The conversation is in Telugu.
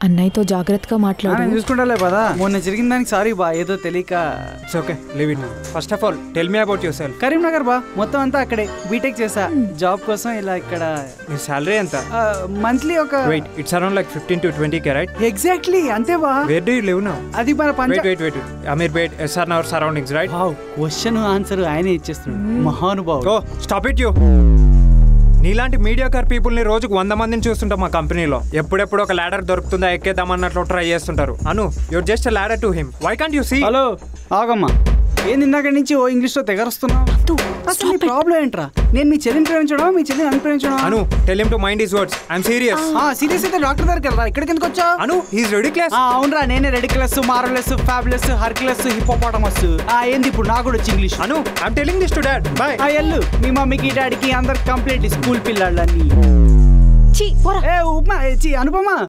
అన్నయ్యతో జాగ్రత్తగా ఆ, మాట్లాడు నేను చూసుకుంటాలే పదా మొన్న జరిగిన దానికి సారీ బా ఏదో తెలియక it's okay leave it first of all tell me about yourself Karimnagar బా మొత్తం అంతా అక్కడే బీటెక్ చేసా జాబ్ కోసం ఇలా ఇక్కడ మీ సాలరీ ఎంత మంత్లీ ఒక wait it's around like fifteen to twenty K right exactly అంతే బా where do you live now అది మన పంచ wait wait wait Ameerpet SR Nagar surroundings right question answer ఆయనే ఇచ్చేస్తున్నాడు మహానుభావుడు ఓ స్టాప్ ఇట్ యూ నీలాంటి మీడియా కార్ పీపుల్ని రోజుకు వంద మందిని చూస్తుంటాం మా కంపెనీలో ఎప్పుడెప్పుడు ఒక ల్యాడర్ దొరుకుతుందా ఎక్కేద్దామన్నట్లు ట్రై చేస్తుంటారు Anu you're just ladder to him why can't you see hello ఆగమ్మా ఏంది ఇందాక నుంచి ఓ ఇంగ్లీష్ లో తెగరుస్తున్నావు అసలు నీ ప్రాబ్లం ఏంట్రా నేను మీ చెల్లిని ప్రేమించడం మీ చెల్లిని అనుప్రేమించడం Anu tell him to mind his words I'm serious serious అయితే డాక్టర్ దగ్గరికి వెళ్తా ఇక్కడికి ఎందుకు వచ్చావు అను హీస్ రెడీ క్లాస్ ఆ, అవునరా నేనే రెడిక్లెస్ మారలెస్ ఫ్యాబ్లెస్ హర్క్లెస్ హిపోపాటమస్ ఆ ఏంది ఇప్పుడు నాకు కూడా వచ్చి English Anu I'm telling this to dad బై ఆ ఎల్లు మీ మమ్మీకి డాడీకి అందరికి కంప్లీట్ స్కూల్ పిల్లళ్ళని ఛీ, పోరా ఏ ఉప్మా ఏ, చి అనుపమా